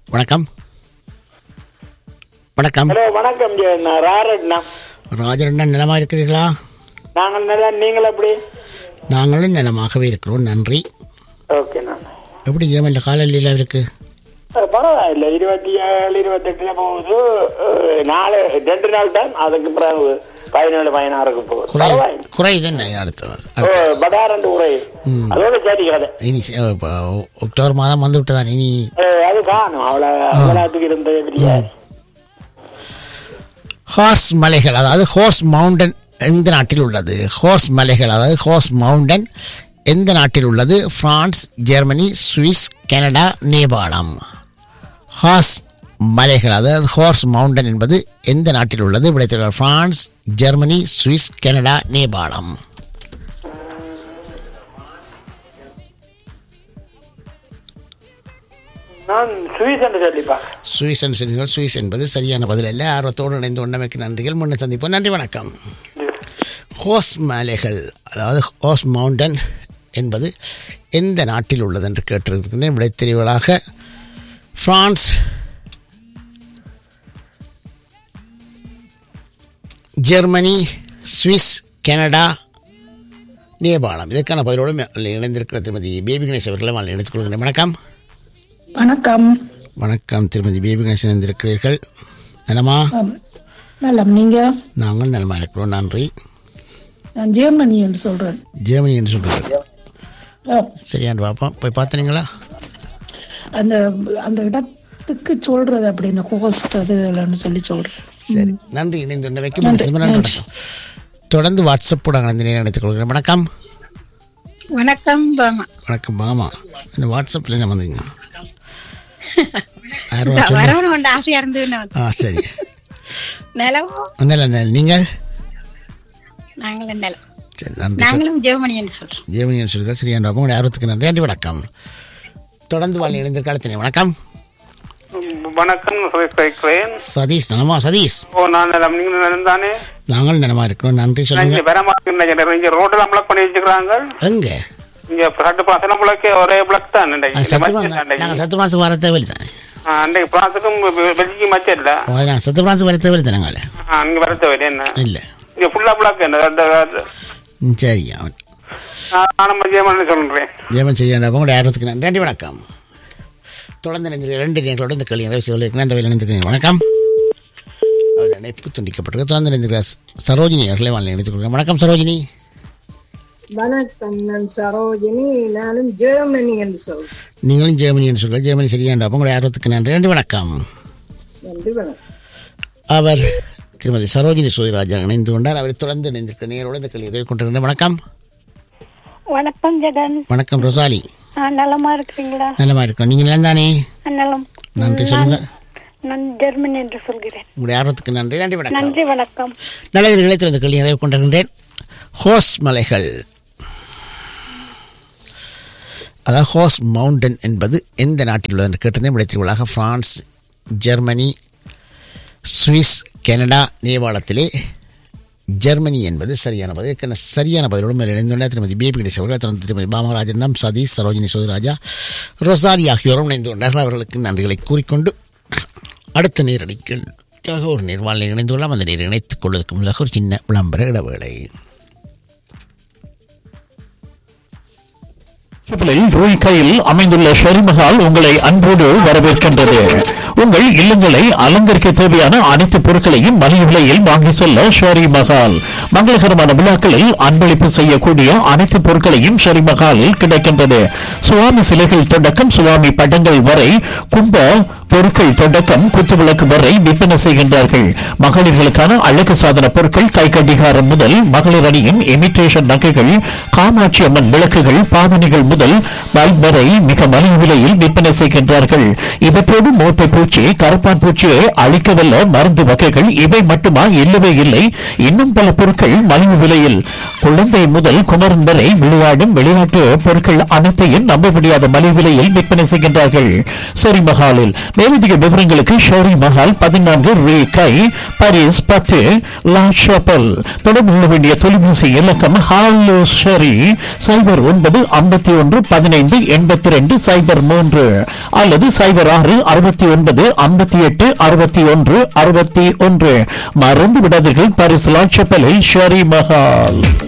வணக்கம் வணக்கம் ஹலோ வணக்கம் ஜெய, நான் ராரட்னா ராஜரண்ணன் நலமா இருக்கிறீர்களா நாங்கள் நல்லா நீங்கள் எப்படி நாங்களும் நலமாகவே இருக்கிறோம் நன்றி ஓகே நான் எப்படி ஜெயமல்ல காலையில் இருக்கு அஹ் பரவாயில்ல இருபத்தி ஏழு இருபத்தெட்டுல போகுது அஹ் நாலு ரெண்டு நாள் தான் அதுக்கு பிறகு பதினேழு பதினாறுக்கு போகுது குறை பரவாயில்ல குறை தானே அடுத்த ஓ, அடுத்த படாரண்டு உரை ம். அதோட சரி கதை இனி செ- இப்ப அக்டோபர் மாதம் வந்து விட்டதான் இனி அஹ் அது காணும் அவ்வளோ அவ்வளோத்துக்கு இருந்தது இல்லையா ஹார்ஸ் மலைகள் அதாவது ஹோஸ் மவுண்டன் எந்த நாட்டில் உள்ளது ஹோஸ் மலைகள் அதாவது ஹோஸ் மவுண்டன் எந்த நாட்டில் உள்ளது பிரான்ஸ் ஜெர்மனி சுவிஸ் கனடா நேபாளம் ஹார்ஸ் மலைகள் அதாவது ஹோர்ஸ் மவுண்டன் என்பது எந்த நாட்டில் உள்ளது விடைத்தீர்கள் பிரான்ஸ் ஜெர்மனி சுவிஸ் கனடா நேபாளம் நான் சுவிஸ் என்று சொல்லிப்பா சுவிஸ் என்று சொன்னீர்கள் சுவிஸ் என்பது சரியான பதில் அல்ல ஆர்வத்தோடு இணைந்து உண்டமைக்கு நன்றிகள் முன்ன சந்திப்போம் நன்றி வணக்கம் ஹோஸ் மலைகள் அதாவது ஹோஸ் மவுண்டன் என்பது எந்த நாட்டில் உள்ளது என்று கேட்டிருக்கிறேன் விடை தெரிவுகளாக பிரான்ஸ் ஜெர்மனி சுவிஸ் கனடா நேபாளம் இதற்கான பதிலோடு மே- இணைந்திருக்கிற திருமதி பேபி கணேஷ் அவர்களை நான் இணைத்துக் கொள்கிறேன் வணக்கம் வணக்கம் வணக்கம் திருமதி பேபி கணேசன் இருந்திருக்கிறீர்கள் நலமா ஆம். நலம் நீங்க நாங்கள் நலமா இருக்கிறோம் நன்றி நான் ஜெர்மனி என்று சொல்றேன் ஜெர்மனி என்று சொல்கிறீர்கள் ஆம். சரியான்னு பார்ப்போம் போய் பார்த்தீங்களா அந்த அந்த இடத்துக்கு சொல்றது அப்படி இந்த கோஸ்ட் அது இதுலன்னு சொல்லி சொல்றேன் சரி நன்றி இணைந்து வைக்கும் நன்றி, சிறுமி நன்றி நன்றி. வணக்கம் தொடர்ந்து வாட்ஸ்அப் கூட இணைந்து நினைத்துக் கொள்கிறேன் வணக்கம் வணக்கம் பாமா வணக்கம் மாமா இந்த வாட்ஸ்அப்பில் என்ன வந்தீங்க ஆயிரம் ரூபா சொல்லு. வரவணும் கொண்டு ஆசையா இருந்து ஆ சரி நிலவோ ஒன்றும் நீங்கள் நாங்களும் நிலம் சரி நன்றி சார் நாங்களும் ஜெர்மனின்னு சொல்றோம் ஜெர்மனியன் சொல்கிறார் சரியான பார்ப்போம் உங்களுடைய ஆர்வத்துக்கு நன்றி நன்றி வணக்கம் தொடர்ந்து வாழ் இணைந்திருக்காலத்தினே வணக்கம் வணக்கம் கேட்கிறேன் சதீஷ் நலமா சதீஷ் ஓ நான் நலம் நீங்கள் நலம் தானே நாங்கள் நலமா இருக்கிறோம் நன்றி நான் சொல்லுங்க இங்க வர மாட்டேன் இங்க ரோட்டெல்லாம் பிளாக் பண்ணி வச்சுக்கிறாங்க எங்க இங்க ரெண்டு பாசனம் பிளாக் ஒரே பிளாக் தான் இன்றைக்கு. இந்த சத்து மச்சம் தான் நாங்கள் இன்றைக்கு. சத்து மாதம் வர தேவையில்லை தானே ஆ, அன்றைக்கு பிரான்ஸுக்கும் பெல்ஜிக்கும் மச்சம் இல்ல ஓ, நான் சத்து பிரான்ஸ் வர தேவையில்லை தானே ஆ, இங்க வர தேவை என்ன இல்லை இங்க ஃபுல்லா பிளாக் என்ன ரெண்டு ம், சரி அவன் நானும் மதியமான சொல்றேன் ஜெயமன் செய்ய உங்களுடைய ஆர்வத்துக்கு நன்றி நன்றி வணக்கம் தொடர்ந்து இணைந்திருக்கிற ரெண்டு நேர்களோடு இந்த கேள்வி நிறைவு செய்வதற்கு இந்த வகையில் இணைந்திருக்கிறேன் வணக்கம் அவர் இணைப்பு துண்டிக்கப்பட்டிருக்கு தொடர்ந்து இணைந்திருக்கிற சரோஜினி அவர்களை வாழ்ந்து இணைத்துக் கொள்கிறேன் வணக்கம் சரோஜினி வணக்கம் நான் சரோஜினி நானும் ஜெர்மனி என்று சொல்றேன் நீங்களும் ஜெர்மனி என்று சொல்கிற ஜெர்மனி சரியாண்டா உங்களுடைய ஆர்வத்துக்கு நன்றி நன்றி வணக்கம் நன்றி வணக்கம் அவர் திருமதி சரோஜினி சூரியராஜா இணைந்து கொண்டார் அவரை தொடர்ந்து இணைந்திருக்கிற நேரோடு இந்த கேள்வி கொண்டிருக்கிற வணக்கம் வணக்கம் ஜெகன் வணக்கம் ரொசாலி ஆ, நலமா இருக்கிறீங்களா நல்லமா இருக்கிறோம் நீங்கள் நிலம் தானே ஆ, நலம் நன்றி சொல்லுங்க நான் ஜெர்மனி என்று சொல்கிறேன் உங்களுடைய ஆர்வத்துக்கு நன்றி நன்றி வணக்கம் நன்றி வணக்கம் நல்லவர்களை திறந்த கேள்வி நிறைவு கொண்டிருக்கின்றேன் ஹோஸ் மலைகள் அதாவது ஹோஸ் மவுண்டன் என்பது எந்த நாட்டில் உள்ளது என்று கேட்டிருந்தேன் விடைத்திருவிழாக பிரான்ஸ் ஜெர்மனி சுவிஸ் கனடா நேபாளத்திலே ஜெர்மனி என்பது சரியான பதில் இதற்கான சரியான பதிலோடு மேல் இணைந்துள்ள திருமதி பேபி கணேஷ் அவர்கள் தொடர்ந்து திருமதி பாமராஜனம் சதீஷ் சரோஜினி சோதராஜா ரொசாரி ஆகியோரும் இணைந்து கொண்டார்கள் அவர்களுக்கு நன்றிகளை கூறிக்கொண்டு அடுத்த நேரடிக்காக ஒரு நேர்வாளில் இணைந்துள்ளோம் அந்த நேர் இணைத்துக் கொள்வதற்கு முன்னதாக ஒரு சின்ன விளம்பர இடைவேளை ட்ரிபிளில் ரூய் கையில் அமைந்துள்ள ஷெரிமஹால் உங்களை அன்போடு வரவேற்கின்றது உங்கள் இல்லங்களை அலங்கரிக்க தேவையான அனைத்து பொருட்களையும் மலிவு விலையில் வாங்கி செல்ல ஷெரி மஹால் மங்களகரமான விழாக்களில் அன்பளிப்பு செய்யக்கூடிய அனைத்து பொருட்களையும் ஷெரி மஹாலில் கிடைக்கின்றது சுவாமி சிலைகள் தொடக்கம் சுவாமி படங்கள் வரை கும்ப பொருட்கள் தொடக்கம் குத்துவிளக்கு வரை விற்பனை செய்கின்றார்கள் மகளிர்களுக்கான அழகு சாதன பொருட்கள் கை கடிகாரம் முதல் மகளிர் அணியின் இமிட்டேஷன் நகைகள் காமாட்சி அம்மன் விளக்குகள் பாவனைகள் முதல் பல்ப் வரை மிக மலிவு விலையில் விற்பனை செய்கின்றார்கள் இவற்றோடு மூட்டை பூச்சி கருப்பான் பூச்சியை அழிக்கவல்ல மருந்து வகைகள் இவை மட்டுமா இல்லவே இல்லை இன்னும் பல பொருட்கள் மலிவு விலையில் குழந்தை முதல் குமரன் வரை விளையாடும் விளையாட்டு பொருட்கள் அனைத்தையும் நம்ப முடியாத மலிவு விலையில் விற்பனை செய்கின்றார்கள் ஷெரி மஹாலில் மேலதிக விவரங்களுக்கு ஷெரி மஹால் பதினான்கு ரே கை பாரிஸ் பத்து லா ஷாப்பல் தொடர்பு கொள்ள வேண்டிய தொலைபேசி இலக்கம் ஹாலோ ஷெரி சைபர் ஒன்பது ஐம்பத்தி ஒன்று ஒன்று பதினைந்து எண்பத்தி ரெண்டு சைபர் மூன்று அல்லது சைபர் ஆறு அறுபத்தி ஒன்பது ஐம்பத்தி எட்டு அறுபத்தி ஒன்று அறுபத்தி ஒன்று மறந்து விடாதீர்கள் பரிசு லாட்சப்பலில் ஷெரி மஹால்